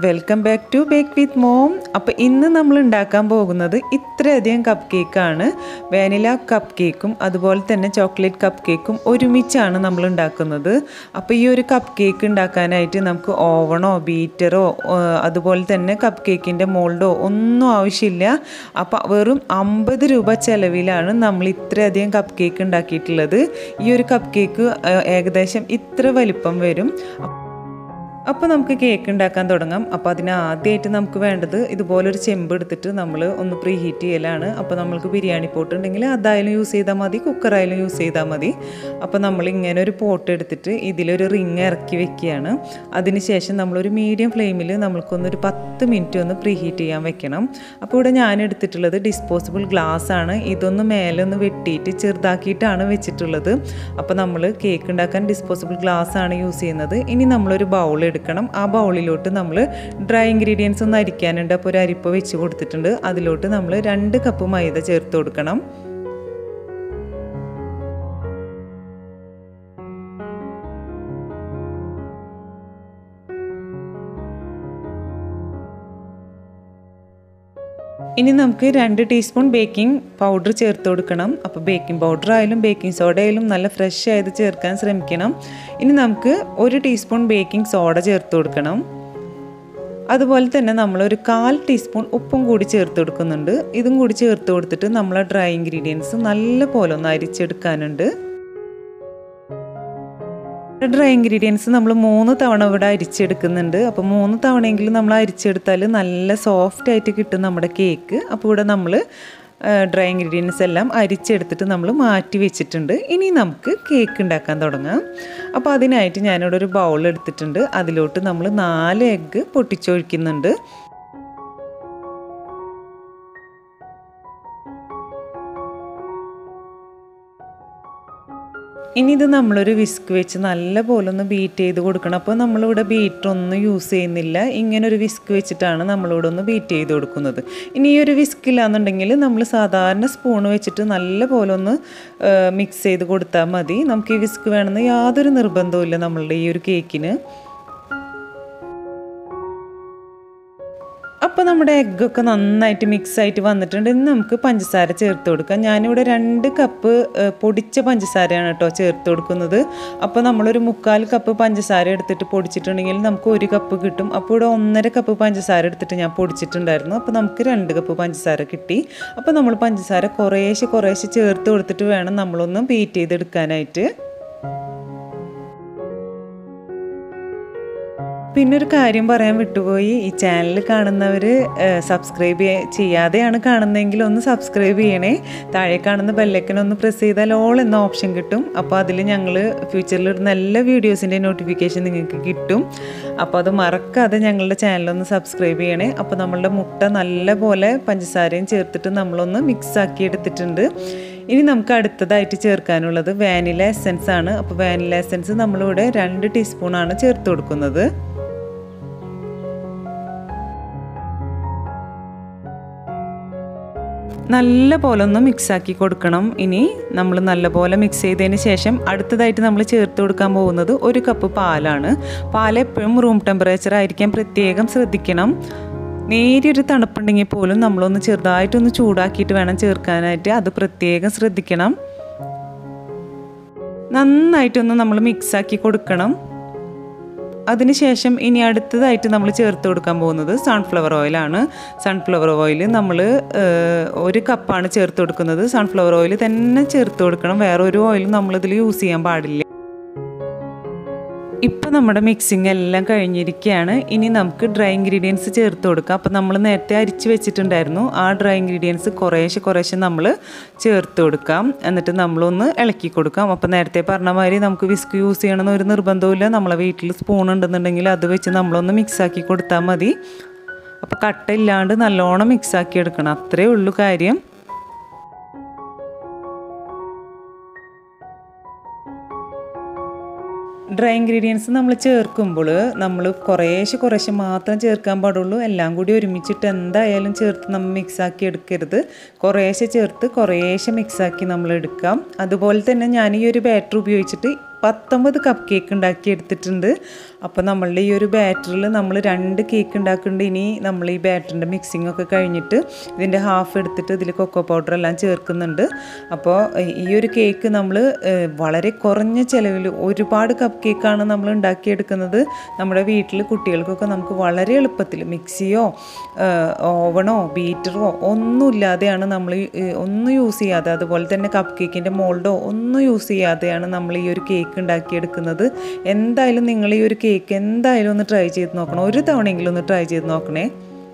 welcome back to bake with mom അപ്പോൾ ഇന്ന് നമ്മൾ ഉണ്ടാക്കാൻ പോകുന്നത് ഇത്രയധികം കപ്പ് കേക്കാണ് വാനില കപ്പ് കേക്കും അതുപോലെ തന്നെ ചോക്ലേറ്റ് കപ്പ് കേക്കും ഒരുമിച്ചാണ് നമ്മൾ ഉണ്ടാക്കുന്നത് അപ്പോൾ ഈ ഒരു കപ്പ് കേക്ക് ഉണ്ടാക്കാനായിട്ട് നമുക്ക് ഓവണോ ബീറ്ററോ അതുപോലെ തന്നെ കപ്പ് കേക്കിൻ്റെ മോൾഡോ ഒന്നും ആവശ്യമില്ല അപ്പോൾ വെറും അമ്പത് രൂപ ചിലവിലാണ് നമ്മൾ ഇത്രയധികം കപ്പ് കേക്ക് ഉണ്ടാക്കിയിട്ടുള്ളത് ഈ ഒരു കപ്പ് കേക്ക് ഏകദേശം ഇത്ര വലിപ്പം വരും അപ്പോൾ നമുക്ക് കേക്ക് ഉണ്ടാക്കാൻ തുടങ്ങാം അപ്പോൾ അതിന് ആദ്യമായിട്ട് നമുക്ക് വേണ്ടത് ഇതുപോലൊരു ചെമ്പ് എടുത്തിട്ട് നമ്മൾ ഒന്ന് പ്രീ ഹീറ്റ് ചെയ്യലാണ് അപ്പോൾ നമ്മൾക്ക് ബിരിയാണി പോട്ട് ഉണ്ടെങ്കിൽ അതായാലും യൂസ് ചെയ്താൽ മതി കുക്കറായാലും യൂസ് ചെയ്താൽ മതി അപ്പോൾ നമ്മൾ ഇങ്ങനെ ഒരു പോട്ട് എടുത്തിട്ട് ഇതിലൊരു റിങ് ഇറക്കി വെക്കുകയാണ് അതിനുശേഷം നമ്മളൊരു മീഡിയം ഫ്ലെയിമിൽ നമ്മൾക്കൊന്നൊരു പത്ത് മിനിറ്റ് ഒന്ന് പ്രീ ഹീറ്റ് ചെയ്യാൻ വെക്കണം അപ്പോൾ ഇവിടെ ഞാൻ എടുത്തിട്ടുള്ളത് ഡിസ്പോസിബിൾ ഗ്ലാസ് ആണ് ഇതൊന്ന് മേലെ ഒന്ന് വെട്ടിയിട്ട് ചെറുതാക്കിയിട്ടാണ് വെച്ചിട്ടുള്ളത് അപ്പോൾ നമ്മൾ കേക്ക് ഉണ്ടാക്കാൻ ഡിസ്പോസിബിൾ ഗ്ലാസ് ആണ് യൂസ് ചെയ്യുന്നത് ഇനി നമ്മളൊരു ബൗൾ എടുക്കണം ആ ബൗളിലോട്ട് നമ്മൾ ഡ്രൈ ഇൻഗ്രീഡിയൻസ് ഒന്ന് അരിക്കാനുണ്ട് അപ്പോൾ ഒരു അരിപ്പ വെച്ച് കൊടുത്തിട്ടുണ്ട് അതിലോട്ട് നമ്മൾ രണ്ട് കപ്പ് മൈദ ചേർത്ത് കൊടുക്കണം ഇനി നമുക്ക് രണ്ട് ടീസ്പൂൺ ബേക്കിംഗ് പൗഡർ ചേർത്ത് കൊടുക്കണം അപ്പോൾ ബേക്കിംഗ് പൗഡർ ആയാലും ബേക്കിംഗ് സോഡ ആയാലും നല്ല ഫ്രഷ് ആയത് ചേർക്കാൻ ശ്രമിക്കണം ഇനി നമുക്ക് ഒരു ടീസ്പൂൺ ബേക്കിംഗ് സോഡ ചേർത്ത് കൊടുക്കണം അതുപോലെ തന്നെ നമ്മളൊരു കാൽ ടീസ്പൂൺ ഉപ്പും കൂടി ചേർത്ത് കൊടുക്കുന്നുണ്ട് ഇതും കൂടി ചേർത്ത് കൊടുത്തിട്ട് നമ്മൾ ഡ്രൈ ഇൻഗ്രീഡിയൻസ് നല്ല പോലെ ഒന്ന് അരിച്ചെടുക്കാനുണ്ട് ഡ്രൈ ഇൻഗ്രീഡിയൻസ് നമ്മൾ മൂന്ന് തവണ ഇവിടെ അരിച്ചെടുക്കുന്നുണ്ട് അപ്പോൾ മൂന്ന് തവണയെങ്കിലും നമ്മൾ അരിച്ചെടുത്താൽ നല്ല സോഫ്റ്റ് ആയിട്ട് കിട്ടും നമ്മുടെ കേക്ക് അപ്പോൾ ഇവിടെ നമ്മൾ ഡ്രൈ ഇൻഗ്രീഡിയൻസ് എല്ലാം അരിച്ചെടുത്തിട്ട് നമ്മൾ മാറ്റി വെച്ചിട്ടുണ്ട് ഇനി നമുക്ക് കേക്ക് ഉണ്ടാക്കാൻ തുടങ്ങാം അപ്പോൾ അതിനായിട്ട് ഞാനിവിടെ ഒരു ബൗൾ എടുത്തിട്ടുണ്ട് അതിലോട്ട് നമ്മൾ നാല് എഗ്ഗ് പൊട്ടിച്ചൊഴിക്കുന്നുണ്ട് ഇനി ഇത് നമ്മളൊരു വിസ്ക് വെച്ച് നല്ല പോലെ ഒന്ന് ബീറ്റ് ചെയ്ത് കൊടുക്കണം അപ്പോൾ നമ്മളിവിടെ ബീറ്റർ ഒന്നും യൂസ് ചെയ്യുന്നില്ല ഇങ്ങനെ ഒരു വിസ്ക് വെച്ചിട്ടാണ് നമ്മളിവിടെ ഒന്ന് ബീറ്റ് ചെയ്ത് കൊടുക്കുന്നത് ഇനി ഈ ഒരു വിസ്ക് ഇല്ലാന്നുണ്ടെങ്കിൽ നമ്മൾ സാധാരണ സ്പൂൺ വെച്ചിട്ട് നല്ല പോലെ ഒന്ന് മിക്സ് ചെയ്ത് കൊടുത്താൽ മതി നമുക്ക് ഈ വിസ്ക് വേണമെന്ന് യാതൊരു നിർബന്ധവും നമ്മളുടെ ഈ ഒരു കേക്കിന് അപ്പോൾ നമ്മുടെ എഗ്ഗൊക്കെ നന്നായിട്ട് മിക്സ് ആയിട്ട് വന്നിട്ടുണ്ട് ഇനി നമുക്ക് പഞ്ചസാര ചേർത്ത് കൊടുക്കാം ഞാനിവിടെ രണ്ട് കപ്പ് പൊടിച്ച പഞ്ചസാരയാണ് കേട്ടോ ചേർത്ത് കൊടുക്കുന്നത് അപ്പോൾ നമ്മളൊരു മുക്കാൽ കപ്പ് പഞ്ചസാര എടുത്തിട്ട് പൊടിച്ചിട്ടുണ്ടെങ്കിൽ നമുക്ക് ഒരു കപ്പ് കിട്ടും അപ്പോൾ ഇവിടെ ഒന്നര കപ്പ് പഞ്ചസാര എടുത്തിട്ട് ഞാൻ പൊടിച്ചിട്ടുണ്ടായിരുന്നു അപ്പോൾ നമുക്ക് രണ്ട് കപ്പ് പഞ്ചസാര കിട്ടി അപ്പോൾ നമ്മൾ പഞ്ചസാര കുറേശ്ശെ കുറേശ്ശെ ചേർത്ത് കൊടുത്തിട്ട് വേണം നമ്മളൊന്ന് ബീറ്റ് ചെയ്തെടുക്കാനായിട്ട് പിന്നെ ഒരു കാര്യം പറയാൻ വിട്ടുപോയി ഈ ചാനൽ കാണുന്നവർ സബ്സ്ക്രൈബ് ചെയ്യാതെയാണ് കാണുന്നതെങ്കിൽ ഒന്ന് സബ്സ്ക്രൈബ് ചെയ്യണേ താഴെ കാണുന്ന ബെല്ലൈക്കൻ ഒന്ന് പ്രസ് ചെയ്താൽ ഓൾ എന്ന ഓപ്ഷൻ കിട്ടും അപ്പോൾ അതിൽ ഞങ്ങൾ ഫ്യൂച്ചറിൽ ഇടുന്ന എല്ലാ വീഡിയോസിൻ്റെ നോട്ടിഫിക്കേഷൻ നിങ്ങൾക്ക് കിട്ടും അപ്പോൾ അത് മറക്കാതെ ഞങ്ങളുടെ ചാനലൊന്ന് സബ്സ്ക്രൈബ് ചെയ്യണേ അപ്പോൾ നമ്മളുടെ മുട്ട നല്ല പോലെ പഞ്ചസാരയും ചേർത്തിട്ട് നമ്മളൊന്ന് മിക്സ് ആക്കി എടുത്തിട്ടുണ്ട് ഇനി നമുക്ക് അടുത്തതായിട്ട് ചേർക്കാനുള്ളത് വാനില എസെൻസ് ആണ് അപ്പോൾ വാനില എസെൻസ് നമ്മളിവിടെ രണ്ട് ടീസ്പൂണാണ് ചേർത്ത് കൊടുക്കുന്നത് നല്ല പോലെ ഒന്ന് മിക്സാക്കി കൊടുക്കണം ഇനി നമ്മൾ നല്ല പോലെ മിക്സ് ചെയ്തതിന് ശേഷം അടുത്തതായിട്ട് നമ്മൾ ചേർത്ത് കൊടുക്കാൻ പോകുന്നത് ഒരു കപ്പ് പാലാണ് പാൽ എപ്പോഴും റൂം ടെമ്പറേച്ചർ ആയിരിക്കാൻ പ്രത്യേകം ശ്രദ്ധിക്കണം നേരിയൊരു തണുപ്പുണ്ടെങ്കിൽ പോലും നമ്മളൊന്ന് ചെറുതായിട്ടൊന്ന് ചൂടാക്കിയിട്ട് വേണം ചേർക്കാനായിട്ട് അത് പ്രത്യേകം ശ്രദ്ധിക്കണം നന്നായിട്ടൊന്ന് നമ്മൾ മിക്സാക്കി കൊടുക്കണം അതിനുശേഷം ഇനി അടുത്തതായിട്ട് നമ്മൾ ചേർത്ത് കൊടുക്കാൻ പോകുന്നത് സൺഫ്ലവർ ഓയിലാണ് സൺഫ്ലവർ ഓയിൽ നമ്മൾ ഒരു കപ്പാണ് ചേർത്ത് കൊടുക്കുന്നത് സൺഫ്ലവർ ഓയിൽ തന്നെ ചേർത്ത് കൊടുക്കണം വേറെ ഒരു ഓയിലും നമ്മളിതിൽ യൂസ് ചെയ്യാൻ പാടില്ല ഇപ്പം നമ്മുടെ മിക്സിങ് എല്ലാം കഴിഞ്ഞിരിക്കുകയാണ് ഇനി നമുക്ക് ഡ്രൈ ഇൻഗ്രീഡിയൻസ് ചേർത്ത് കൊടുക്കാം അപ്പോൾ നമ്മൾ നേരത്തെ അരിച്ച് വെച്ചിട്ടുണ്ടായിരുന്നു ആ ഡ്രൈ ഇൻഗ്രീഡിയൻസ് കുറേശ്ശെ കുറേശ്ശെ നമ്മൾ ചേർത്ത് കൊടുക്കാം എന്നിട്ട് നമ്മളൊന്ന് ഇളക്കി കൊടുക്കാം അപ്പോൾ നേരത്തെ പറഞ്ഞ മാതിരി നമുക്ക് വിസ്ക് യൂസ് ചെയ്യണമെന്ന് ഒരു നിർബന്ധവുമില്ല നമ്മളെ വീട്ടിൽ സ്പൂൺ ഉണ്ടെന്നുണ്ടെങ്കിൽ അത് വെച്ച് നമ്മളൊന്ന് മിക്സാക്കി കൊടുത്താൽ മതി അപ്പോൾ കട്ട ഇല്ലാണ്ട് നല്ലോണം മിക്സാക്കി എടുക്കണം അത്രേ ഉള്ളൂ കാര്യം ഡ്രൈ ഇൻഗ്രീഡിയൻസ് നമ്മൾ ചേർക്കുമ്പോൾ നമ്മൾ കുറേശ്ശെ കുറേശ്ശെ മാത്രം ചേർക്കാൻ പാടുള്ളൂ എല്ലാം കൂടി ഒരുമിച്ചിട്ട് എന്തായാലും ചേർത്ത് നമ്മൾ മിക്സാക്കി എടുക്കരുത് കുറേശ്ശെ ചേർത്ത് കുറേശ്ശെ മിക്സാക്കി നമ്മൾ എടുക്കാം അതുപോലെ തന്നെ ഞാൻ ഈ ഒരു ബാറ്റർ ഉപയോഗിച്ചിട്ട് പത്തൊമ്പത് കപ്പ് കേക്ക് ഉണ്ടാക്കി എടുത്തിട്ടുണ്ട് അപ്പോൾ നമ്മളുടെ ഈ ഒരു ബാറ്ററിൽ നമ്മൾ രണ്ട് കേക്ക് ഉണ്ടാക്കുന്നുണ്ട് ഇനി നമ്മൾ ഈ ബാറ്ററിൻ്റെ മിക്സിംഗ് ഒക്കെ കഴിഞ്ഞിട്ട് ഇതിൻ്റെ ഹാഫ് എടുത്തിട്ട് ഇതിൽ കൊക്കോ പൗഡർ എല്ലാം ചേർക്കുന്നുണ്ട് അപ്പോൾ ഈ ഒരു കേക്ക് നമ്മൾ വളരെ കുറഞ്ഞ ചിലവിൽ ഒരുപാട് കപ്പ് കേക്കാണ് നമ്മൾ ഉണ്ടാക്കിയെടുക്കുന്നത് നമ്മുടെ വീട്ടിൽ കുട്ടികൾക്കൊക്കെ നമുക്ക് വളരെ എളുപ്പത്തിൽ മിക്സിയോ ഓവണോ ബീറ്ററോ ഒന്നുമില്ലാതെയാണ് നമ്മൾ ഒന്നും യൂസ് ചെയ്യാതെ അതുപോലെ തന്നെ കപ്പ് കേക്കിൻ്റെ മോൾഡോ ഒന്നും യൂസ് ചെയ്യാതെയാണ് നമ്മൾ ഈ ഒരു കേക്ക് ഉണ്ടാക്കിയെടുക്കുന്നത് എന്തായാലും നിങ്ങൾ ഈ ഒരു കേക്ക് എന്തായാലും ഒന്ന് ട്രൈ ചെയ്ത് നോക്കണം ഒരു തവണയെങ്കിലും ഒന്ന് ട്രൈ ചെയ്ത് നോക്കണേ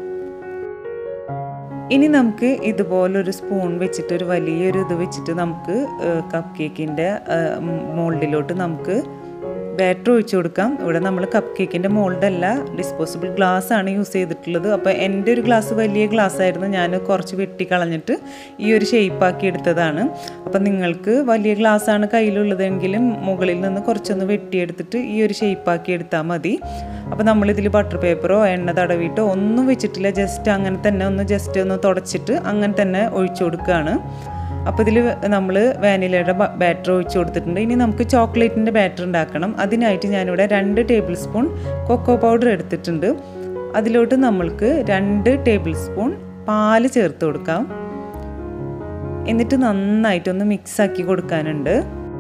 ഇനി നമുക്ക് ഇതുപോലൊരു സ്പൂൺ വെച്ചിട്ട് ഒരു വലിയൊരു ഇത് വെച്ചിട്ട് നമുക്ക് കപ്പ് കേക്കിൻ്റെ മോൾഡിലോട്ട് നമുക്ക് ബാറ്റർ ഒഴിച്ചു കൊടുക്കാം ഇവിടെ നമ്മൾ കപ്പ് കേക്കിൻ്റെ മോൾഡല്ല ഡിസ്പോസിബിൾ ഗ്ലാസ് ആണ് യൂസ് ചെയ്തിട്ടുള്ളത് അപ്പോൾ എൻ്റെ ഒരു ഗ്ലാസ് വലിയ ഗ്ലാസ് ആയിരുന്നു ഞാൻ കുറച്ച് വെട്ടി കളഞ്ഞിട്ട് ഈ ഒരു ഷേപ്പാക്കി എടുത്തതാണ് അപ്പോൾ നിങ്ങൾക്ക് വലിയ ഗ്ലാസ് ആണ് കയ്യിലുള്ളതെങ്കിലും മുകളിൽ നിന്ന് കുറച്ചൊന്ന് വെട്ടിയെടുത്തിട്ട് ഈ ഒരു ഷേപ്പാക്കി എടുത്താൽ മതി അപ്പോൾ നമ്മളിതിൽ ബട്ടർ പേപ്പറോ എണ്ണ തടവിട്ടോ ഒന്നും വെച്ചിട്ടില്ല ജസ്റ്റ് അങ്ങനെ തന്നെ ഒന്ന് ജസ്റ്റ് ഒന്ന് തുടച്ചിട്ട് അങ്ങനെ തന്നെ ഒഴിച്ചു കൊടുക്കുകയാണ് അപ്പോൾ ഇതിൽ നമ്മൾ വാനിലയുടെ ബാറ്റർ ഒഴിച്ച് കൊടുത്തിട്ടുണ്ട് ഇനി നമുക്ക് ചോക്ലേറ്റിൻ്റെ ബാറ്റർ ഉണ്ടാക്കണം അതിനായിട്ട് ഞാനിവിടെ രണ്ട് ടേബിൾ സ്പൂൺ കൊക്കോ പൗഡർ എടുത്തിട്ടുണ്ട് അതിലോട്ട് നമ്മൾക്ക് രണ്ട് ടേബിൾ സ്പൂൺ പാല് ചേർത്ത് കൊടുക്കാം എന്നിട്ട് നന്നായിട്ടൊന്ന് മിക്സ് ആക്കി കൊടുക്കാനുണ്ട്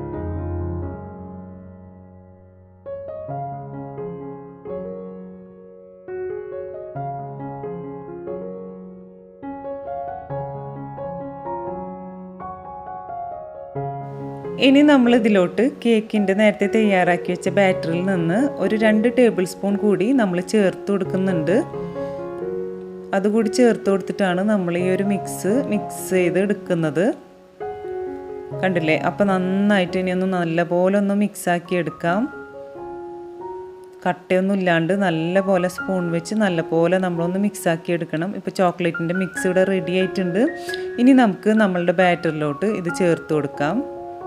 ഇനി നമ്മൾ ഇതിലോട്ട് കേക്കിൻ്റെ നേരത്തെ തയ്യാറാക്കി വെച്ച ബാറ്ററിൽ നിന്ന് ഒരു രണ്ട് ടേബിൾ സ്പൂൺ കൂടി നമ്മൾ ചേർത്ത് കൊടുക്കുന്നുണ്ട് അതുകൂടി ചേർത്ത് കൊടുത്തിട്ടാണ് നമ്മൾ ഈ ഒരു മിക്സ് മിക്സ് ചെയ്ത് എടുക്കുന്നത് കണ്ടില്ലേ അപ്പോൾ നന്നായിട്ട് ഇനി ഒന്ന് നല്ലപോലെ ഒന്ന് മിക്സാക്കി എടുക്കാം കട്ടയൊന്നും ഇല്ലാണ്ട് നല്ല പോലെ സ്പൂൺ വെച്ച് നല്ല പോലെ നമ്മളൊന്ന് മിക്സാക്കി എടുക്കണം ഇപ്പോൾ ചോക്ലേറ്റിൻ്റെ മിക്സ് ഇവിടെ റെഡി ആയിട്ടുണ്ട് ഇനി നമുക്ക് നമ്മളുടെ ബാറ്ററിലോട്ട് ഇത് ചേർത്ത് കൊടുക്കാം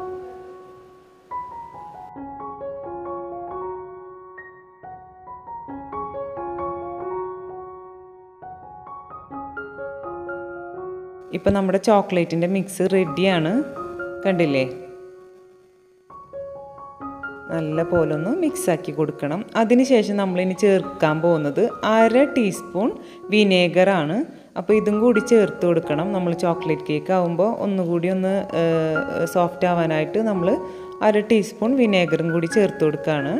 ഇപ്പം നമ്മുടെ ചോക്ലേറ്റിൻ്റെ മിക്സ് റെഡിയാണ് കണ്ടില്ലേ നല്ല പോലെ ഒന്ന് മിക്സാക്കി കൊടുക്കണം അതിനുശേഷം നമ്മളിനി ചേർക്കാൻ പോകുന്നത് അര ടീസ്പൂൺ വിനേഗറാണ് അപ്പോൾ ഇതും കൂടി ചേർത്ത് കൊടുക്കണം നമ്മൾ ചോക്ലേറ്റ് കേക്ക് ആകുമ്പോൾ ഒന്നുകൂടി ഒന്ന് സോഫ്റ്റ് ആവാനായിട്ട് നമ്മൾ അര ടീസ്പൂൺ വിനേഗറും കൂടി ചേർത്ത് കൊടുക്കുകയാണ്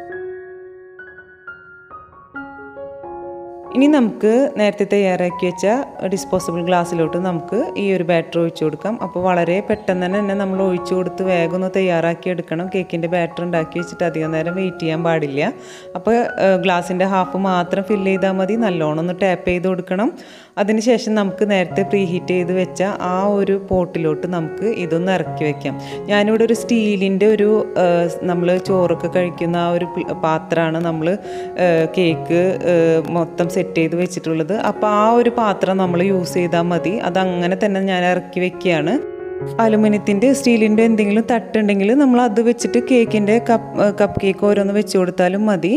ഇനി നമുക്ക് നേരത്തെ തയ്യാറാക്കി വെച്ച ഡിസ്പോസിബിൾ ഗ്ലാസ്സിലോട്ട് നമുക്ക് ഈ ഒരു ബാറ്റർ ഒഴിച്ചു കൊടുക്കാം അപ്പോൾ വളരെ പെട്ടെന്ന് തന്നെ തന്നെ നമ്മൾ ഒഴിച്ചു കൊടുത്ത് വേഗം ഒന്ന് തയ്യാറാക്കി എടുക്കണം കേക്കിൻ്റെ ബാറ്റർ ഉണ്ടാക്കി വെച്ചിട്ട് അധികം നേരം വെയിറ്റ് ചെയ്യാൻ പാടില്ല അപ്പോൾ ഗ്ലാസിൻ്റെ ഹാഫ് മാത്രം ഫില്ല് ചെയ്താൽ മതി നല്ലോണം ഒന്ന് ടാപ്പ് ചെയ്ത് കൊടുക്കണം അതിനുശേഷം നമുക്ക് നേരത്തെ പ്രീ ഹീറ്റ് ചെയ്ത് വെച്ച ആ ഒരു പോട്ടിലോട്ട് നമുക്ക് ഇതൊന്ന് ഇറക്കി വെക്കാം ഞാനിവിടെ ഒരു സ്റ്റീലിൻ്റെ ഒരു നമ്മൾ ചോറൊക്കെ കഴിക്കുന്ന ആ ഒരു പാത്രമാണ് നമ്മൾ കേക്ക് മൊത്തം സെറ്റ് ചെയ്ത് വെച്ചിട്ടുള്ളത് അപ്പോൾ ആ ഒരു പാത്രം നമ്മൾ യൂസ് ചെയ്താൽ മതി അതങ്ങനെ തന്നെ ഞാൻ ഇറക്കി വെക്കുകയാണ് അലുമിനിയത്തിൻ്റെ സ്റ്റീലിൻ്റെ എന്തെങ്കിലും തട്ടുണ്ടെങ്കിൽ നമ്മൾ അത് വെച്ചിട്ട് കേക്കിൻ്റെ കപ്പ് കപ്പ് കേക്ക് ഓരോന്ന് വെച്ച് കൊടുത്താലും മതി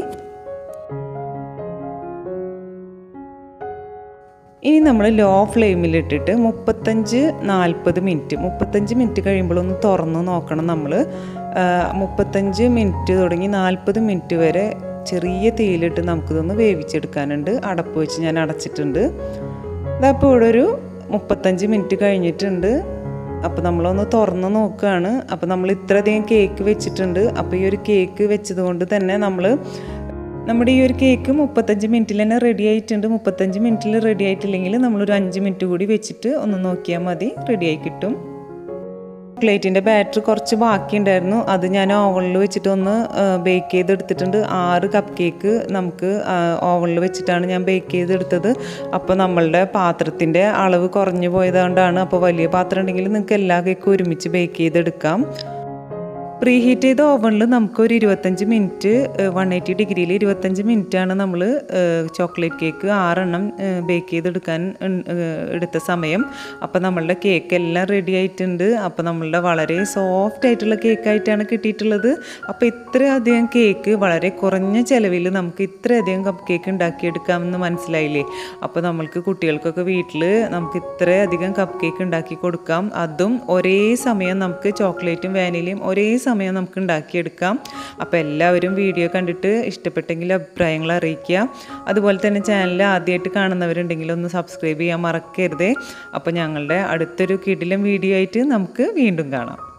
ഇനി നമ്മൾ ലോ ഫ്ലെയിമിലിട്ടിട്ട് മുപ്പത്തഞ്ച് നാൽപ്പത് മിനിറ്റ് മുപ്പത്തഞ്ച് മിനിറ്റ് കഴിയുമ്പോൾ ഒന്ന് തുറന്ന് നോക്കണം നമ്മൾ മുപ്പത്തഞ്ച് മിനിറ്റ് തുടങ്ങി നാൽപ്പത് മിനിറ്റ് വരെ ചെറിയ തീയിലിട്ട് നമുക്കിതൊന്ന് വേവിച്ചെടുക്കാനുണ്ട് അടപ്പ് വെച്ച് ഞാൻ അടച്ചിട്ടുണ്ട് ഇതപ്പോൾ ഇവിടെ ഒരു മുപ്പത്തഞ്ച് മിനിറ്റ് കഴിഞ്ഞിട്ടുണ്ട് അപ്പോൾ നമ്മളൊന്ന് തുറന്ന് നോക്കുകയാണ് അപ്പോൾ നമ്മൾ ഇത്രയധികം കേക്ക് വെച്ചിട്ടുണ്ട് അപ്പോൾ ഈ ഒരു കേക്ക് വെച്ചത് കൊണ്ട് തന്നെ നമ്മൾ നമ്മുടെ ഈ ഒരു കേക്ക് മുപ്പത്തഞ്ച് മിനിറ്റിൽ തന്നെ റെഡി ആയിട്ടുണ്ട് മുപ്പത്തഞ്ച് മിനിറ്റിൽ റെഡി ആയിട്ടില്ലെങ്കിൽ നമ്മളൊരു അഞ്ച് മിനിറ്റ് കൂടി വെച്ചിട്ട് ഒന്ന് നോക്കിയാൽ മതി റെഡി ആയി കിട്ടും ചോക്ലേറ്റിൻ്റെ ബാറ്റർ കുറച്ച് ബാക്കിയുണ്ടായിരുന്നു അത് ഞാൻ ഓവനിൽ വെച്ചിട്ട് ഒന്ന് ബേക്ക് ചെയ്തെടുത്തിട്ടുണ്ട് ആറ് കപ്പ് കേക്ക് നമുക്ക് ഓവനിൽ വെച്ചിട്ടാണ് ഞാൻ ബേക്ക് ചെയ്തെടുത്തത് അപ്പോൾ നമ്മളുടെ പാത്രത്തിൻ്റെ അളവ് കുറഞ്ഞു പോയതുകൊണ്ടാണ് അപ്പോൾ വലിയ പാത്രം ഉണ്ടെങ്കിൽ നിങ്ങൾക്ക് എല്ലാ കേക്കും ഒരുമിച്ച് ബേക്ക് ചെയ്തെടുക്കാം പ്രീ ഹീറ്റ് ചെയ്ത ഓവനിൽ നമുക്ക് ഒരു ഇരുപത്തഞ്ച് മിനിറ്റ് വൺ എയ്റ്റി ഡിഗ്രിയിൽ ഇരുപത്തഞ്ച് മിനിറ്റാണ് നമ്മൾ ചോക്ലേറ്റ് കേക്ക് ആറെണ്ണം ബേക്ക് ചെയ്തെടുക്കാൻ എടുത്ത സമയം അപ്പോൾ നമ്മളുടെ കേക്ക് എല്ലാം റെഡി ആയിട്ടുണ്ട് അപ്പോൾ നമ്മളുടെ വളരെ സോഫ്റ്റ് ആയിട്ടുള്ള കേക്കായിട്ടാണ് കിട്ടിയിട്ടുള്ളത് അപ്പോൾ ഇത്രയധികം കേക്ക് വളരെ കുറഞ്ഞ ചിലവിൽ നമുക്ക് ഇത്രയധികം കപ്പ് കേക്ക് ഉണ്ടാക്കിയെടുക്കാമെന്ന് മനസ്സിലായില്ലേ അപ്പോൾ നമ്മൾക്ക് കുട്ടികൾക്കൊക്കെ വീട്ടിൽ നമുക്ക് ഇത്രയധികം കപ്പ് കേക്ക് ഉണ്ടാക്കി കൊടുക്കാം അതും ഒരേ സമയം നമുക്ക് ചോക്ലേറ്റും വാനിലയും ഒരേ സമയം നമുക്ക് ഉണ്ടാക്കിയെടുക്കാം അപ്പോൾ എല്ലാവരും വീഡിയോ കണ്ടിട്ട് ഇഷ്ടപ്പെട്ടെങ്കിൽ അഭിപ്രായങ്ങൾ അറിയിക്കുക അതുപോലെ തന്നെ ചാനൽ ആദ്യമായിട്ട് കാണുന്നവരുണ്ടെങ്കിൽ ഒന്ന് സബ്സ്ക്രൈബ് ചെയ്യാൻ മറക്കരുതേ അപ്പോൾ ഞങ്ങളുടെ അടുത്തൊരു കിടിലം വീഡിയോ ആയിട്ട് നമുക്ക് വീണ്ടും കാണാം